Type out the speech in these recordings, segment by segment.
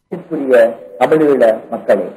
மதிப்புரிய தமிழீழ மக்களே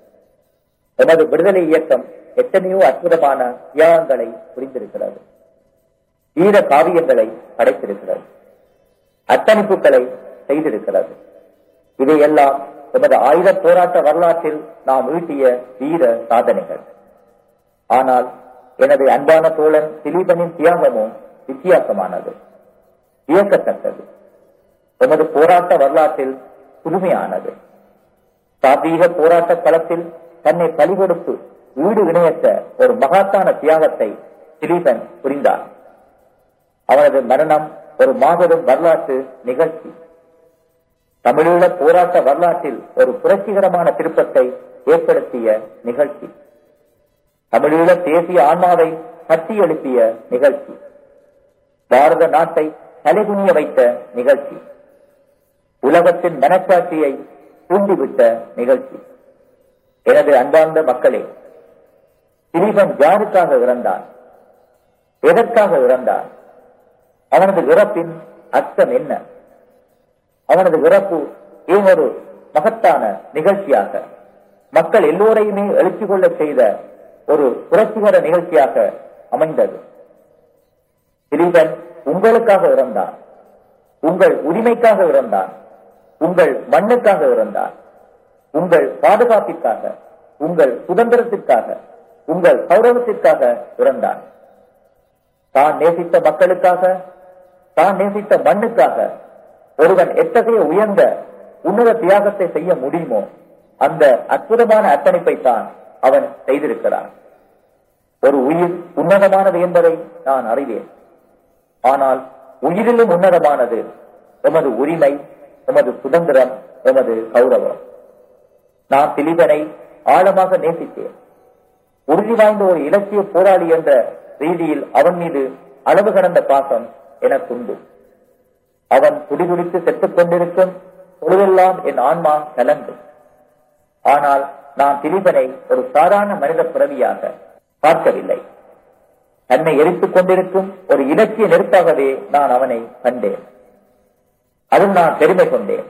எமது விடுதலை இயக்கம் எத்தனையோ அற்புதமான தியாகங்களை புரிந்திருக்கிறது வீர காவியங்களை படைத்திருக்கிறது அர்ப்பணிப்புகளை செய்திருக்கிறது இவையெல்லாம் எமது ஆயுத போராட்ட வரலாற்றில் நாம் ஈட்டிய வீர சாதனைகள் ஆனால் எனது அன்பான தோழன் திலீபனின் தியாகமோ வித்தியாசமானது வியக்கத்தக்கது எமது போராட்ட வரலாற்றில் புதுமையானது சாதீக போராட்ட களத்தில் தன்னை பலிகொடுத்து வீடு இணையற்ற ஒரு மகாத்தான தியாகத்தை திலீபன் புரிந்தார் அவனது மரணம் ஒரு மாபெரும் வரலாற்று நிகழ்ச்சி தமிழீழ போராட்ட வரலாற்றில் ஒரு புரட்சிகரமான திருப்பத்தை ஏற்படுத்திய நிகழ்ச்சி தமிழீழ தேசிய ஆன்மாவை கட்டி எழுப்பிய நிகழ்ச்சி பாரத நாட்டை தலைகுனிய வைத்த நிகழ்ச்சி உலகத்தின் மனச்சாட்சியை தூண்டிவிட்ட நிகழ்ச்சி எனது அன்பார்ந்த மக்களே திலீபன் யாருக்காக இறந்தான் எதற்காக இறந்தான் அவனது இறப்பின் அர்த்தம் என்ன அவனது இறப்பு ஏன் ஒரு மகத்தான நிகழ்ச்சியாக மக்கள் எல்லோரையுமே எழுச்சி கொள்ள செய்த ஒரு புரட்சிகர நிகழ்ச்சியாக அமைந்தது திலீபன் உங்களுக்காக இறந்தான் உங்கள் உரிமைக்காக இறந்தான் உங்கள் மண்ணுக்காக இறந்தான் உங்கள் பாதுகாப்பிற்காக உங்கள் சுதந்திரத்திற்காக உங்கள் கௌரவத்திற்காக இறந்தான் தான் நேசித்த மக்களுக்காக தான் நேசித்த மண்ணுக்காக ஒருவன் எத்தகைய உயர்ந்த உன்னத தியாகத்தை செய்ய முடியுமோ அந்த அற்புதமான அர்ப்பணிப்பை தான் அவன் செய்திருக்கிறான் ஒரு உயிர் உன்னதமானது என்பதை நான் அறிவேன் ஆனால் உயிரிலும் உன்னதமானது எமது உரிமை எமது சுதந்திரம் எமது கௌரவம் நான் திலீபனை ஆழமாக நேசித்தேன் உறுதி வாய்ந்த ஒரு இலக்கிய போராளி என்ற ரீதியில் அவன் மீது அளவு கடந்த பாசம் எனக்குண்டு அவன் குடிகுடித்து செத்துக் கொண்டிருக்கும் பொழுதெல்லாம் என் ஆன்மா கலங்கும் ஆனால் நான் திலீபனை ஒரு சாதாரண மனித பிறவியாக பார்க்கவில்லை தன்னை எரித்துக் கொண்டிருக்கும் ஒரு இலக்கிய நெருப்பாகவே நான் அவனை கண்டேன் அதில் நான் பெருமை கொண்டேன்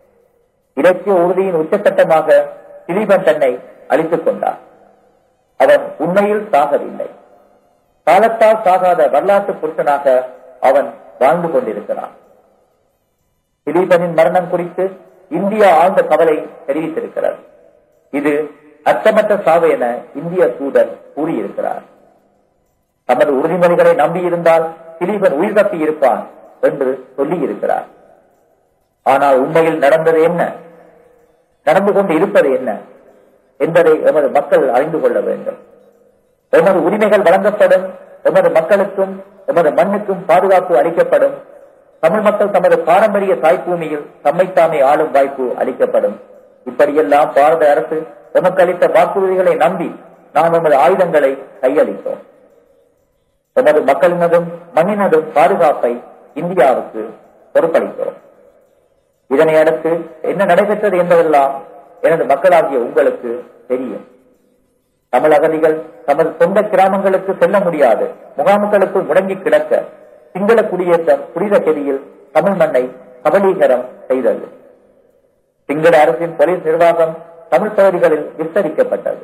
இலக்கிய உறுதியின் உச்சக்கட்டமாக திலீபன் தன்னை அழித்துக் கொண்டார் அவன் உண்மையில் சாகவில்லை காலத்தால் சாகாத வரலாற்று புருஷனாக அவன் வாழ்ந்து கொண்டிருக்கிறான் திலீபனின் மரணம் குறித்து இந்தியா ஆழ்ந்த கவலை தெரிவித்திருக்கிறது இது அச்சமற்ற சாவு என இந்திய தூதர் கூறியிருக்கிறார் தமது உறுதிமொழிகளை நம்பியிருந்தால் திலீபன் உயிர் தப்பி இருப்பான் என்று சொல்லி இருக்கிறார் ஆனால் உண்மையில் நடந்தது என்ன நடந்து கொண்டு இருப்பது என்ன என்பதை எமது மக்கள் அறிந்து கொள்ள வேண்டும் எமது உரிமைகள் வழங்கப்படும் எமது மக்களுக்கும் எமது மண்ணுக்கும் பாதுகாப்பு அளிக்கப்படும் தமிழ் மக்கள் தமது பாரம்பரிய தாய்பூமியில் தம்மைத்தாமே ஆளும் வாய்ப்பு அளிக்கப்படும் இப்படியெல்லாம் பாரத அரசு எமக்கு அளித்த வாக்குறுதிகளை நம்பி நாம் எமது ஆயுதங்களை கையளித்தோம் எமது மக்களினதும் மண்ணினதும் பாதுகாப்பை இந்தியாவுக்கு பொறுப்பளித்தோம் இதனை அடுத்து என்ன நடைபெற்றது என்பதெல்லாம் எனது மக்களாகிய உங்களுக்கு தெரியும் தமிழ் அகதிகள் தமது சொந்த கிராமங்களுக்கு செல்ல முடியாது முகாம்களுக்குள் முடங்கி கிடக்க சிங்கள குடியேற்றம் புனித கெதியில் தமிழ் மண்ணை கபலீகரம் செய்தது சிங்கள அரசின் போலீஸ் நிர்வாகம் தமிழ் பகுதிகளில் விஸ்தரிக்கப்பட்டது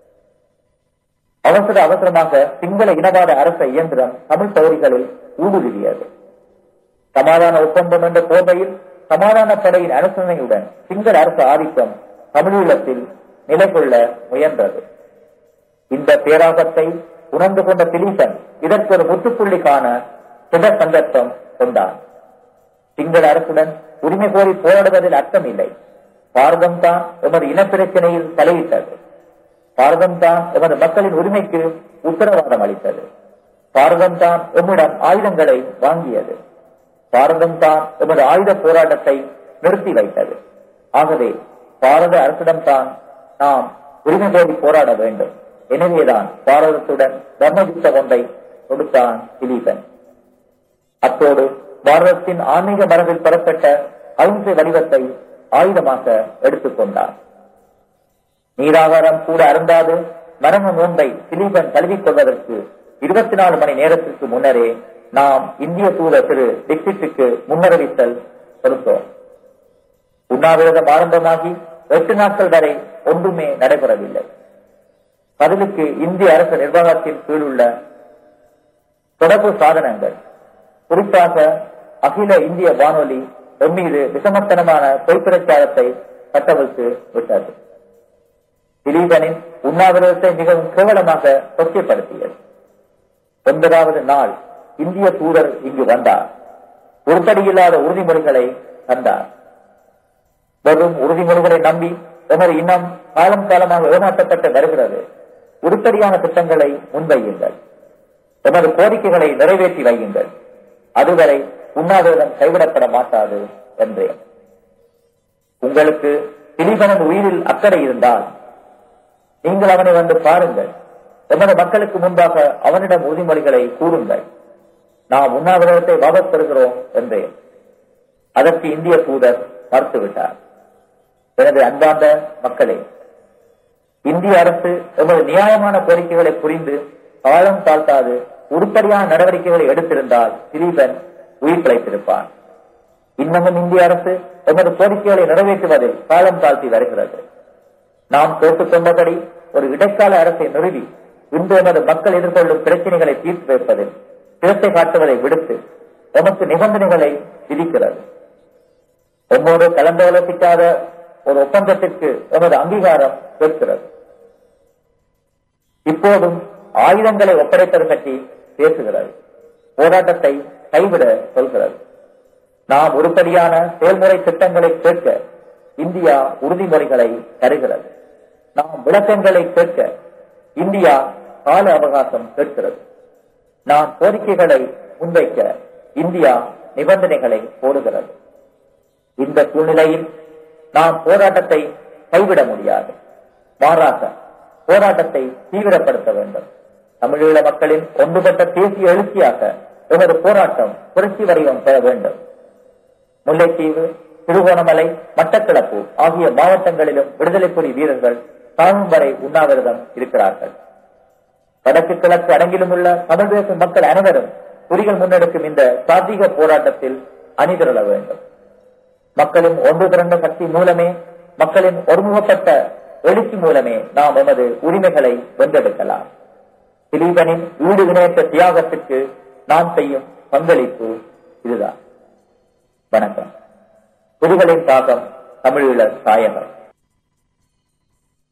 அவசர அவசரமாக சிங்கள இனவாத அரச இயந்திரம் தமிழ் பகுதிகளில் ஊடுருவியது சமாதான ஒப்பந்தம் என்ற போர்வையில் சமாதான படையின் அனுசரணையுடன் சிங்கள அரசு ஆதிக்கம் தமிழீழத்தில் நிலை கொள்ள முயன்றது இந்த பேராபத்தை உணர்ந்து கொண்ட திலீபன் இதற்கு ஒரு முற்றுப்புள்ளி காண சுட சந்தர்ப்பம் கொண்டான் சிங்கள அரசுடன் உரிமை கோரி போராடுவதில் அர்த்தம் இல்லை பாரதம் தான் எமது இனப்பிரச்சனையில் தலையிட்டது பாரதம் தான் எமது மக்களின் உரிமைக்கு உத்தரவாதம் அளித்தது பாரதம் தான் எம்மிடம் ஆயுதங்களை வாங்கியது பாரதம் தான் எமது ஆயுத போராட்டத்தை நிறுத்தி வைத்தது ஆகவே பாரத அரசிடம் தான் நாம் உரிமை கோரி போராட வேண்டும் எனவேதான் பாரதத்துடன் தர்மயுத்த ஒன்றை கொடுத்தான் திலீபன் அத்தோடு பாரதத்தின் ஆன்மீக மரபில் பெறப்பட்ட அகிம்சை வடிவத்தை ஆயுதமாக எடுத்துக்கொண்டார் நீராகாரம் கூட அருந்தாது மரண நோன்பை திலீபன் தழுவிக் கொள்வதற்கு இருபத்தி நாலு மணி நேரத்திற்கு முன்னரே நாம் இந்திய தூதர் திரு டிக்சிட்டுக்கு முன்னறிவித்தல் கொடுத்தோம் உண்ணாவிரதம் ஆரம்பமாகி எட்டு நாட்கள் வரை ஒன்றுமே நடைபெறவில்லை பதிலுக்கு இந்திய அரசு நிர்வாகத்தின் கீழ் உள்ள தொடர்பு சாதனங்கள் குறிப்பாக அகில இந்திய வானொலி எம் மீது விஷமத்தனமான பொய்ப்பிரச்சாரத்தை கட்டவிழ்த்து விட்டது திலீபனின் உண்ணாவிரதத்தை மிகவும் கேவலமாக கொச்சைப்படுத்தியது ஒன்பதாவது நாள் இந்திய தூதர் இங்கு வந்தார் உருப்படியில்லாத உறுதிமொழிகளை தந்தார் வெறும் உறுதிமொழிகளை நம்பி எமது இன்னும் காலம் காலமாக ஏமாற்றப்பட்டு வருகிறது உருப்படியான திட்டங்களை முன்வையுங்கள் எமது கோரிக்கைகளை நிறைவேற்றி வையுங்கள் அதுவரை உண்ணாவிரதம் கைவிடப்பட மாட்டாது என்றேன் உங்களுக்கு திலீபனன் உயிரில் அக்கறை இருந்தால் நீங்கள் அவனை வந்து பாருங்கள் எமது மக்களுக்கு முன்பாக அவனிடம் உறுதிமொழிகளை கூறுங்கள் நாம் உண்ணாவிரதத்தை வாபஸ் பெறுகிறோம் என்றேன் அதற்கு இந்திய தூதர் மறுத்துவிட்டார் எனது அன்பார்ந்த மக்களே இந்திய அரசு எமது நியாயமான கோரிக்கைகளை புரிந்து காலம் தாழ்த்தாது உருப்படியான நடவடிக்கைகளை எடுத்திருந்தால் திலீபன் உயிர் பிழைத்திருப்பான் இன்னமும் இந்திய அரசு எமது கோரிக்கைகளை நிறைவேற்றுவதில் காலம் தாழ்த்தி வருகிறது நாம் கேட்டுக்கொண்டபடி ஒரு இடைக்கால அரசை நிறுவி இன்று எமது மக்கள் எதிர்கொள்ளும் பிரச்சனைகளை தீர்த்து வைப்பதில் சிரத்தை காட்டுவதை விடுத்து எமக்கு நிபந்தனைகளை விதிக்கிறது எம்மோடு கலந்தாலோசிக்காத ஒரு ஒப்பந்தத்திற்கு எமது அங்கீகாரம் கேட்கிறது இப்போதும் ஆயுதங்களை ஒப்படைப்பது பற்றி பேசுகிறது போராட்டத்தை கைவிட சொல்கிறது நாம் உருப்படியான செயல்முறை திட்டங்களை கேட்க இந்தியா உறுதிமொழிகளை தருகிறது நாம் விளக்கங்களை கேட்க இந்தியா கால அவகாசம் கேட்கிறது நாம் கோரிக்கைகளை முன்வைக்க இந்தியா நிபந்தனைகளை போடுகிறது இந்த சூழ்நிலையில் நாம் போராட்டத்தை கைவிட முடியாது மாறாக போராட்டத்தை தீவிரப்படுத்த வேண்டும் தமிழீழ மக்களின் ஒன்றுபட்ட தேசிய எழுச்சியாக எமது போராட்டம் புரட்சி வடிவம் பெற வேண்டும் முல்லைத்தீவு திருகோணமலை மட்டக்களப்பு ஆகிய மாவட்டங்களிலும் விடுதலை புலி வீரர்கள் தாமும் வரை உண்ணாவிரதம் இருக்கிறார்கள் வடக்கு கிழக்கு அடங்கிலும் உள்ள தமிழ் பேசும் மக்கள் அனைவரும் புலிகள் முன்னெடுக்கும் இந்த சாத்திக போராட்டத்தில் அணிதிரள வேண்டும் மக்களின் ஒன்று திரண்ட சக்தி மூலமே மக்களின் ஒருமுகப்பட்ட எழுச்சி மூலமே நாம் எமது உரிமைகளை வென்றெடுக்கலாம் திலீபனின் ஈடு இணையற்ற தியாகத்திற்கு நாம் செய்யும் பங்களிப்பு இதுதான் வணக்கம் புலிகளின் தாகம் தமிழீழ தாயகம்